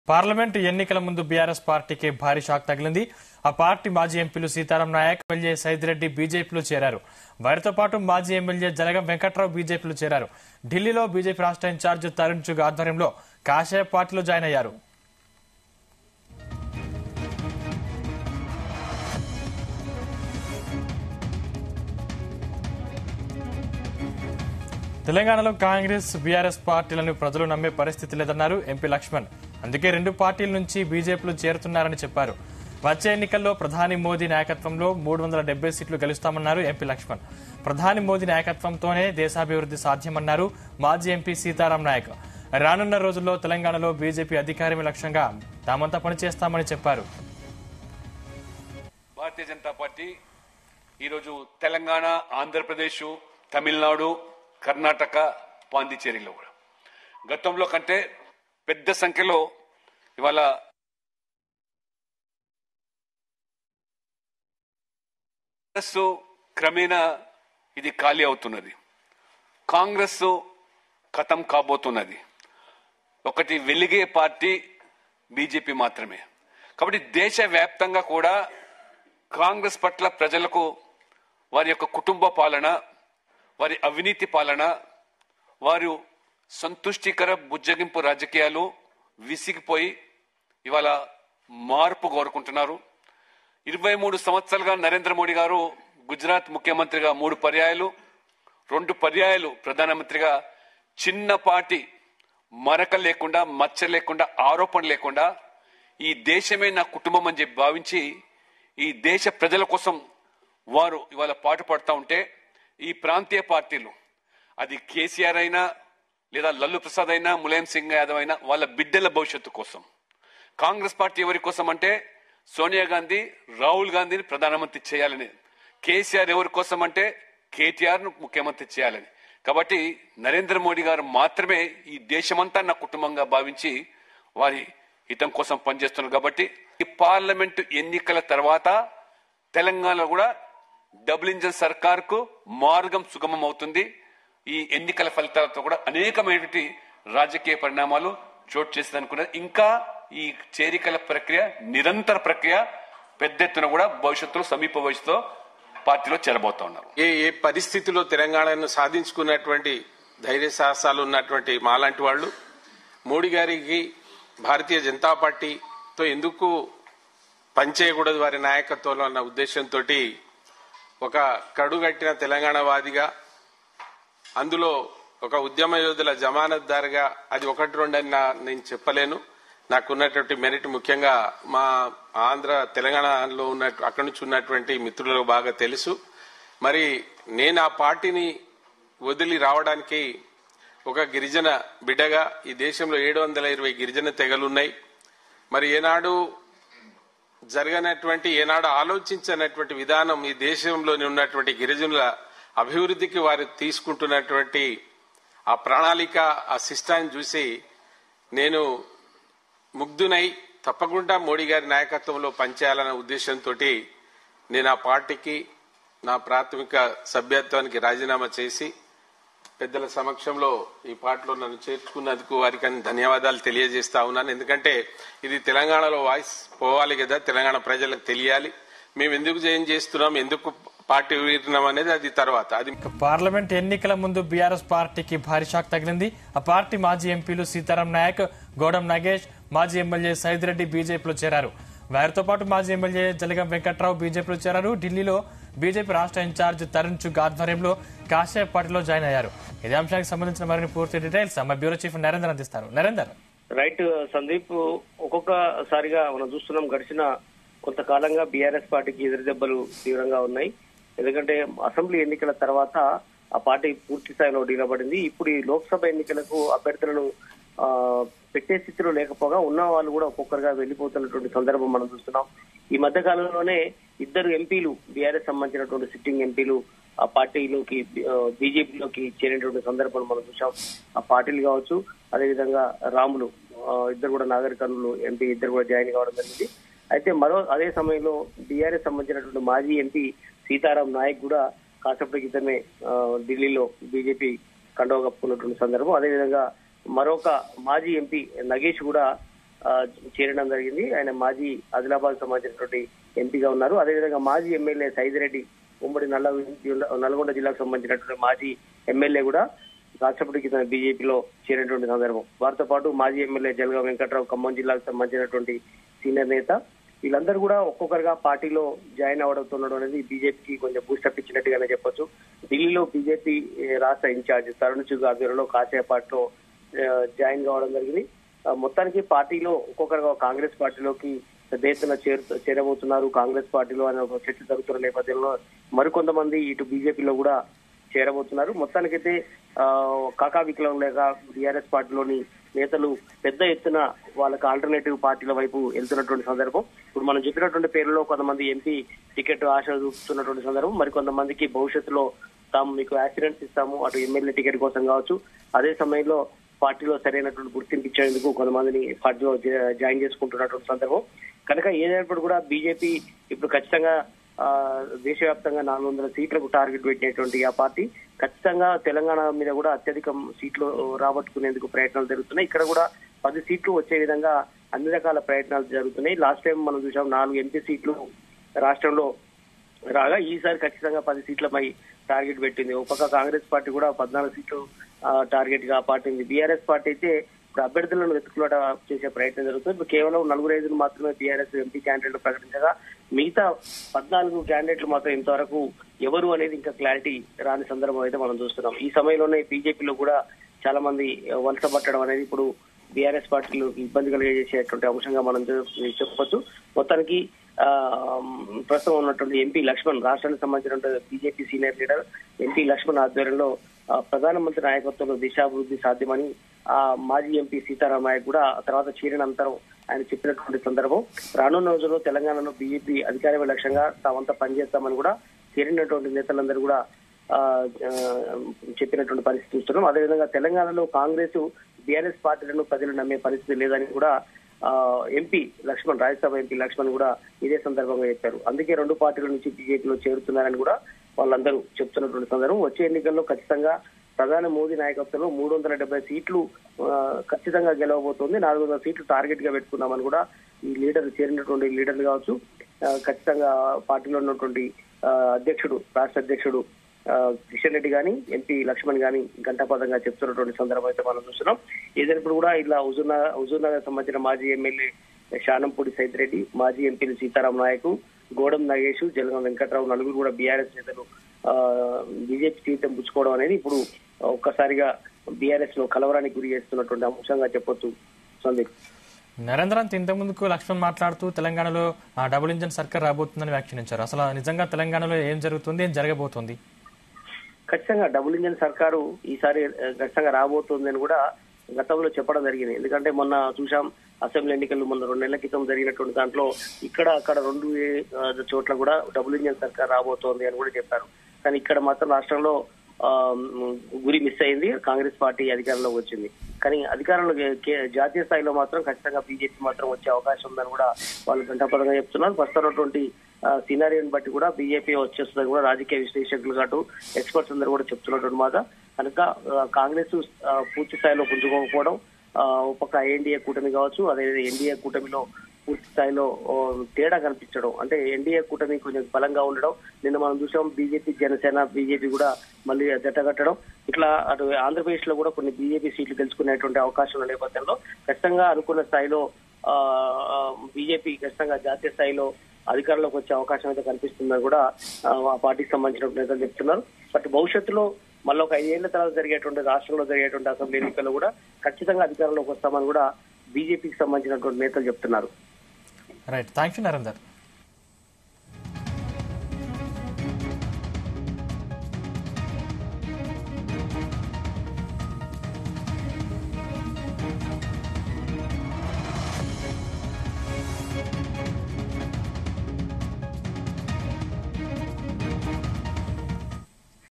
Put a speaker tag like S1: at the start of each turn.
S1: parliament ఎన్నికల ముందు BRS పార్టీకి భారీ షాక్ తగిలింది ఆ పార్టీ మాజీ ఎంపీలు సీతారాం నాయక్ ఎమ్మెల్యే సైదిరెడ్డి బీజేపీలో చేరారు వారితో పాటు మాజీ ఎమ్మెల్యే జలగం వెంకట్రావు బీజేపీలో చేరారు ఢిల్లీలో బీజేపీ రాష్ట్ర ఇన్ఛార్జ్ తరుణ్ చుగ్ ఆధ్వర్యంలో కాషాయ పార్టీలో జాయిన్ అయ్యారు తెలంగాణలో కాంగ్రెస్ బీఆర్ఎస్ పార్టీలను ప్రజలు నమ్మే పరిస్థితి లేదన్నారు ఎంపీ లక్ష్మణ్ అందుకే రెండు పార్టీల నుంచి బీజేపీలు చేరుతున్నారని చెప్పారు వచ్చే ఎన్నికల్లో ప్రధాని మోదీ నాయకత్వంలో మూడు వందల డెబ్బై సీట్లు గెలుస్తామన్నారు ఎంపీ లక్ష్మణ్ ప్రధాని మోదీ నాయకత్వంతోనే దేశాభివృద్ధి సాధ్యమన్నారు మాజీ ఎంపీ సీతారాం నాయక్ రానున్న రోజుల్లో తెలంగాణలో బీజేపీ అధికారమే లక్ష్యంగా తామంతా పనిచేస్తామని చెప్పారు
S2: భారతీయ జనతా పార్టీ ఈరోజు తెలంగాణ ఆంధ్రప్రదేశ్ తమిళనాడు కర్ణాటక పాండిచేరిలో కూడా గతంలో కంటే పెద్ద సంఖ్యలో ఇవాళ కాంగ్రెస్ క్రమేణా ఇది ఖాళీ అవుతున్నది కాంగ్రెస్ ఖతం కాబోతున్నది ఒకటి వెలిగే పార్టీ బీజేపీ మాత్రమే కాబట్టి దేశవ్యాప్తంగా కూడా కాంగ్రెస్ పట్ల ప్రజలకు వారి యొక్క కుటుంబ పాలన వారి అవినీతి పాలన వారు సంతుష్టికర బుజ్జగింపు రాజకీయాలు విసిగిపోయి ఇవాళ మార్పు కోరుకుంటున్నారు ఇరవై మూడు సంవత్సరాలుగా నరేంద్ర మోడీ గారు గుజరాత్ ముఖ్యమంత్రిగా మూడు పర్యాయాలు రెండు పర్యాయాలు ప్రధానమంత్రిగా చిన్నపాటి మరక లేకుండా మచ్చ లేకుండా ఆరోపణ లేకుండా ఈ దేశమే నా కుటుంబం అని చెప్పి భావించి ఈ దేశ ప్రజల కోసం వారు ఇవాళ పాటు పడుతూ ఉంటే ఈ ప్రాంతీయ పార్టీలు అది కేసీఆర్ అయినా లేదా లల్లు ప్రసాద్ అయినా ములాయం సింగ్ యాదవ్ అయినా వాళ్ళ బిడ్డల భవిష్యత్తు కోసం కాంగ్రెస్ పార్టీ ఎవరి కోసం అంటే సోనియా గాంధీ రాహుల్ గాంధీని ప్రధానమంత్రి చేయాలని కేసీఆర్ ఎవరి కోసం అంటే కేటీఆర్ ను ముఖ్యమంత్రి చేయాలని కాబట్టి నరేంద్ర మోడీ గారు మాత్రమే ఈ దేశమంతా నా కుటుంబంగా భావించి వారి హితం కోసం పనిచేస్తున్నారు కాబట్టి ఈ పార్లమెంటు ఎన్నికల తర్వాత తెలంగాణలో కూడా డబుల్ ఇంజన్ సర్కార్ కు మార్గం సుగమం అవుతుంది ఈ ఎన్నికల ఫలితాలతో కూడా అనేకమైనటువంటి రాజకీయ పరిణామాలు చోటు చేసింది అనుకున్నది ఇంకా ఈ చేరికల ప్రక్రియ నిరంతర ప్రక్రియ పెద్ద ఎత్తున కూడా భవిష్యత్తులో సమీప భవిష్యత్తులో పార్టీలో చేరబోతా ఉన్నారు
S3: ఏ ఏ పరిస్థితిలో తెలంగాణను సాధించుకున్నటువంటి ధైర్య సాహసాలు ఉన్నటువంటి మాలాంటి వాళ్ళు మోడీ గారికి భారతీయ జనతా పార్టీతో ఎందుకు పనిచేయకూడదు వారి నాయకత్వంలో అన్న ఉద్దేశంతో ఒక కడుగట్టిన తెలంగాణ వాదిగా అందులో ఒక ఉద్యమ యోధుల జమానత్దారుగా అది ఒకటి రెండు అని నా- నేను చెప్పలేను నాకున్నటువంటి మెరిట్ ముఖ్యంగా మా ఆంధ్ర తెలంగాణలో ఉన్న అక్కడి నుంచి ఉన్నటువంటి మిత్రులకు బాగా తెలుసు మరి నేను ఆ పార్టీని వదిలి రావడానికి ఒక గిరిజన బిడ్డగా ఈ దేశంలో ఏడు వందల ఇరవై గిరిజన తెగలున్నాయి మరి ఏనాడు జరగనటువంటి ఏనాడు ఆలోచించనటువంటి విధానం ఈ దేశంలోని ఉన్నటువంటి గిరిజనుల అభివృద్ధికి వారు తీసుకుంటున్నటువంటి ఆ ప్రణాళిక ఆ సిస్టాన్ని చూసి నేను ముగ్ధునై తప్పకుండా మోడీ గారి నాయకత్వంలో పనిచేయాలన్న ఉద్దేశంతో నేను ఆ పార్టీకి నా ప్రాథమిక సభ్యత్వానికి రాజీనామా చేసి పెద్దల సమక్షంలో ఈ పాటలో నన్ను చేర్చుకున్నందుకు వారికి అన్ని ధన్యవాదాలు తెలియజేస్తా ఉన్నాను ఎందుకంటే ఇది తెలంగాణలో వాయిస్ పోవాలి కదా తెలంగాణ ప్రజలకు తెలియాలి మేము ఎందుకు జయం చేస్తున్నాం ఎందుకు పార్టీ వీరినాం అనేది అది తర్వాత అది
S1: పార్లమెంట్ ఎన్నికల ముందు బీఆర్ఎస్ పార్టీకి భారీ షాక్ తగిలింది ఆ పార్టీ మాజీ ఎంపీలు సీతారాం నాయక్ గౌడం నాగేష్ మాజీ ఎమ్మెల్యే సైదిరెడ్డి బీజేపీలో చేరారు వారితో పాటు మాజీ ఎమ్మెల్యే జలగం వెంకట్రావు బీజేపీలో చేరారు ఢిల్లీలో బీజేపీ రాష్ట్ర ఇన్ఛార్జ్ తరుణ్ చుగ్ ఆధ్వర్యంలో కాషాయ పార్టీలో జాయిన్ అయ్యారు ఇదే అంశానికి సంబంధించిన మరిన్ని పూర్తి డీటెయిల్స్ మా బ్యూరో చీఫ్ నరేందర్ అందిస్తారు నరేందర్
S4: రైట్ సందీప్ ఒక్కొక్కసారిగా మనం చూస్తున్నాం గడిచిన కొంతకాలంగా బీఆర్ఎస్ పార్టీకి ఎదురు దెబ్బలు తీవ్రంగా ఉన్నాయి ఎందుకంటే అసెంబ్లీ ఎన్నికల తర్వాత ఆ పార్టీ పూర్తి స్థాయిలో నిలబడింది ఇప్పుడు ఈ లోక్సభ ఎన్నికలకు అభ్యర్థులను ఆ, పెట్టే స్థితిలో లేకపోగా ఉన్న వాళ్ళు కూడా ఒక్కొక్కరుగా వెళ్లిపోతున్నటువంటి సందర్భం మనం చూస్తున్నాం ఈ మధ్య కాలంలోనే ఇద్దరు ఎంపీలు బీఆర్ఎస్ సంబంధించినటువంటి సిట్టింగ్ ఎంపీలు ఆ పార్టీలోకి బీజేపీలోకి చేరినటువంటి సందర్భం మనం చూసాం ఆ పార్టీలు కావచ్చు అదేవిధంగా రాములు ఆ, ఇద్దరు కూడా నాగరికర్ణులు ఎంపీ ఇద్దరు కూడా జాయిన్ కావడం జరిగింది అయితే మరో అదే సమయంలో బీఆర్ఎస్ సంబంధించినటువంటి మాజీ ఎంపీ సీతారాం నాయక్ కూడా కాసేపటి క్రితమే ఆ, ఢిల్లీలో బీజేపీ కండవ కప్పుకున్నటువంటి సందర్భం అదేవిధంగా మరొక మాజీ ఎంపీ నగేష్ కూడా ఆ, చేరడం జరిగింది ఆయన మాజీ ఆదిలాబాద్ సంబంధించినటువంటి ఎంపీగా ఉన్నారు అదేవిధంగా మాజీ ఎమ్మెల్యే సైదిరెడ్డి ఉమ్మడి నల్ల జిల్లా నల్గొండ జిల్లాకు సంబంధించినటువంటి మాజీ ఎమ్మెల్యే కూడా రాష్ట్రపతి కింద బీజేపీలో చేరినటువంటి సందర్భం వారితో పాటు మాజీ ఎమ్మెల్యే జలగా వెంకట్రావు ఖమ్మం జిల్లాకు సంబంధించినటువంటి సీనియర్ నేత వీళ్ళందరూ కూడా ఒక్కొక్కరుగా పార్టీలో జాయిన్ అవడంతో అనేది బీజేపీకి కొంచెం బూస్టప్ ఇచ్చినట్టుగానే చెప్పొచ్చు ఢిల్లీలో బీజేపీ రాష్ట్ర ఇన్ఛార్జ్ తరుణ్ చుగ్ ఆధ్వర్యంలో కాషాయ పార్టీలో ఆ, జాయిన్ కావడం జరిగింది ఆ, మొత్తానికి పార్టీలో ఒక్కొక్కరుగా కాంగ్రెస్ పార్టీలోకి పెద్ద ఎత్తున చేరు చేరబోతున్నారు కాంగ్రెస్ పార్టీలో అనే ఒక చర్చ జరుగుతున్న నేపథ్యంలో మరికొంతమంది ఇటు బీజేపీలో కూడా చేరబోతున్నారు మొత్తానికైతే ఆ, కాకా విక్లం లేక బీఆర్ఎస్ పార్టీలోని నేతలు పెద్ద ఎత్తున వాళ్ళకి ఆల్టర్నేటివ్ పార్టీల వైపు వెళ్తున్నటువంటి సందర్భం ఇప్పుడు మనం చెప్పినటువంటి పేర్లలో కొంతమంది ఎంపీ టికెట్ ఆశ చూపుతున్నటువంటి సందర్భం మరి కొంతమందికి భవిష్యత్తులో తాము మీకు యాక్సిడెంట్స్ ఇస్తాము అటు ఎమ్మెల్యే టికెట్ కోసం కావచ్చు అదే సమయంలో పార్టీలో సరైనటువంటి గుర్తింపు ఇచ్చేందుకు కొంతమందిని పార్టీలో జా- జాయిన్ చేసుకుంటున్నటువంటి సందర్భం కనుక ఏదైనప్పుడు కూడా బీజేపీ ఇప్పుడు ఖచ్చితంగా ఆ, దేశవ్యాప్తంగా నాలుగు వందల సీట్లకు టార్గెట్ పెట్టినటువంటి ఆ పార్టీ ఖచ్చితంగా తెలంగాణ మీద కూడా అత్యధిక సీట్లు రాబట్టుకునేందుకు ప్రయత్నాలు జరుగుతున్నాయి ఇక్కడ కూడా పది సీట్లు వచ్చే విధంగా అన్ని రకాల ప్రయత్నాలు జరుగుతున్నాయి లాస్ట్ టైం మనం చూసాం నాలుగు ఎంపీ సీట్లు రాష్ట్రంలో రాగా ఈసారి ఖచ్చితంగా పది సీట్లపై టార్గెట్ పెట్టింది ఒక పక్క కాంగ్రెస్ పార్టీ కూడా పద్నాలుగు సీట్లు ఆ, టార్గెట్ గా పాటింది బీఆర్ఎస్ పార్టీ అయితే ఇప్పుడు అభ్యర్థులను వెతుకులాట చేసే ప్రయత్నం జరుగుతుంది ఇప్పుడు కేవలం నలుగురు ఐదుగురు మాత్రమే బీఆర్ఎస్ ఎంపీ క్యాండిడేట్లు ప్రకటించగా మిగతా పద్నాలుగు క్యాండిడేట్లు మాత్రం ఇంతవరకు ఎవరు అనేది ఇంకా క్లారిటీ రాని సందర్భం అయితే మనం చూస్తున్నాం ఈ సమయంలోనే బీజేపీలో కూడా చాలా మంది వలస పట్టడం అనేది ఇప్పుడు బీఆర్ఎస్ పార్టీలు ఇబ్బంది కలిగజేసేటువంటి అంశంగా మనం చె- చెప్పొచ్చు మొత్తానికి ఆ, ప్రస్తుతం ఉన్నటువంటి ఎంపీ లక్ష్మణ్ రాష్ట్రానికి సంబంధించినటువంటి BJP senior leader MP Laxman ఆధ్వర్యంలో ఆ, ప్రధానమంత్రి నాయకత్వంలో దిశాభివృద్ధి సాధ్యమని ఆ మాజీ ఎంపీ సీతారాం నాయక్ కూడా ఆ తర్వాత చేరినంతరం ఆయన చెప్పినటువంటి సందర్భం రానున్న రోజుల్లో తెలంగాణలో బీజేపీ అధికారమే లక్ష్యంగా తామంతా పనిచేస్తామని కూడా చేరినటువంటి నేతలందరూ కూడా ఆ, ఆ, చెప్పినటువంటి పరిస్థితి చూస్తున్నాం అదేవిధంగా తెలంగాణలో కాంగ్రెస్ బీఆర్ఎస్ పార్టీలను ప్రజలు నమ్మే పరిస్థితి లేదని కూడా ఆ, ఎంపీ లక్ష్మణ్ రాజ్యసభ ఎంపీ లక్ష్మణ్ కూడా ఇదే సందర్భంగా చెప్పారు అందుకే రెండు పార్టీల నుంచి బీజేపీలో చేరుతున్నారని కూడా వాళ్ళందరూ చెప్తున్నటువంటి సందర్భం వచ్చే ఎన్నికల్లో ఖచ్చితంగా ప్రధాని మోదీ నాయకత్వంలో మూడు వందల డెబ్బై సీట్లు ఆ, ఖచ్చితంగా గెలవబోతోంది నాలుగు వందల సీట్లు టార్గెట్ గా పెట్టుకున్నామని కూడా ఈ లీడర్లు చేరినటువంటి లీడర్లు కావచ్చు ఆ, ఖచ్చితంగా పార్టీలో ఉన్నటువంటి ఆ, అధ్యక్షుడు రాష్ట్ర అధ్యక్షుడు ఆ, కిషన్ రెడ్డి గాని ఎంపీ లక్ష్మణ్ గాని గంటాపదంగా చెప్తున్నటువంటి సందర్భం అయితే మనం చూస్తున్నాం ఏదైనప్పుడు కూడా ఇలా హుజూర్ నగర్ హుజూర్ నగర్ సంబంధించిన మాజీ ఎమ్మెల్యే శానంపూడి సైదిరెడ్డి మాజీ ఎంపీలు సీతారాం నాయకు గోడం నాగేష్ జలగం వెంకట్రావు నలుగురు కూడా బీఆర్ఎస్ నేతలు బీజేపీ తీర్థం పుచ్చుకోవడం అనేది ఇప్పుడు ఒక్కసారిగా బీఆర్ఎస్ లో కలవరానికి గురి చేస్తున్నటువంటి అంశంగా చెప్పొచ్చు సందీప్
S1: నరేంద్రన్ ఇంతకు ముందుకు లక్ష్మణ్ మాట్లాడుతూ తెలంగాణలో ఆ డబుల్ ఇంజన్ సర్కార్ రాబోతుందని వ్యాఖ్యానించారు అసలు నిజంగా తెలంగాణలో ఏం జరుగుతుంది ఏం జరగబోతుంది
S4: ఖచ్చితంగా డబుల్ ఇంజన్ సర్కారు ఈసారి ఆ, ఖచ్చితంగా రాబోతుందని కూడా గతంలో చెప్పడం జరిగింది ఎందుకంటే మొన్న చూసాం అసెంబ్లీ ఎన్నికలు మొన్న రెండు నెలల క్రితం జరిగినటువంటి దాంట్లో ఇక్కడ అక్కడ రెండు ఆ, చోట్ల కూడా డబుల్ ఇంజన్ సర్కార్ రాబోతోంది అని కూడా చెప్పారు కానీ ఇక్కడ మాత్రం రాష్ట్రంలో ఆ, మ్, గురి మిస్ అయింది కాంగ్రెస్ పార్టీ అధికారంలోకి వచ్చింది కానీ అధికారంలో కే- జాతీయ స్థాయిలో మాత్రం ఖచ్చితంగా బీజేపీ మాత్రం వచ్చే అవకాశం ఉందని కూడా వాళ్ళు గంటాపదంగా చెప్తున్నారు ప్రస్తుతం ఉన్నటువంటి సినారియోని బట్టి కూడా బీజేపీ వచ్చేస్తుందని కూడా రాజకీయ విశ్లేషకులు కాదు ఎక్స్పర్ట్స్ అందరూ కూడా చెప్తున్నటువంటి మాట కనుక ఆ, కాంగ్రెస్ ఆ, పూర్తి స్థాయిలో పుంజుకోకపోవడం ఆ, ఒక పక్క ఎన్డీఏ కూటమి కావచ్చు అదే ఎన్డీఏ కూటమిలో పూర్తి స్థాయిలో ఓ, తేడా కనిపించడం అంటే ఎన్డీఏ కూటమి కొంచెం బలంగా ఉండడం నిన్న మనం చూసాం బీజేపీ జనసేన బీజేపీ కూడా మళ్ళీ జట్టగట్టడం ఇట్లా అటు ఆంధ్రప్రదేశ్ లో కూడా కొన్ని బీజేపీ సీట్లు గెలుచుకునేటువంటి అవకాశం ఉన్న నేపథ్యంలో ఖచ్చితంగా అనుకున్న స్థాయిలో బీజేపీ ఖచ్చితంగా జాతీయ స్థాయిలో అధికారంలోకి వచ్చే అవకాశం అయితే కనిపిస్తుందని కూడా ఆ, ఆ పార్టీకి సంబంధించిన నేతలు చెప్తున్నారు బట్ భవిష్యత్తులో మళ్ళీ ఒక ఐదేళ్ల తర్వాత జరిగేటువంటి రాష్ట్రంలో జరిగేటువంటి అసెంబ్లీ ఎన్నికల్లో కూడా ఖచ్చితంగా అధికారంలోకి వస్తామని కూడా బీజేపీకి సంబంధించినటువంటి నేతలు చెప్తున్నారు
S1: రైట్ థ్యాంక్ యూ నరేందర్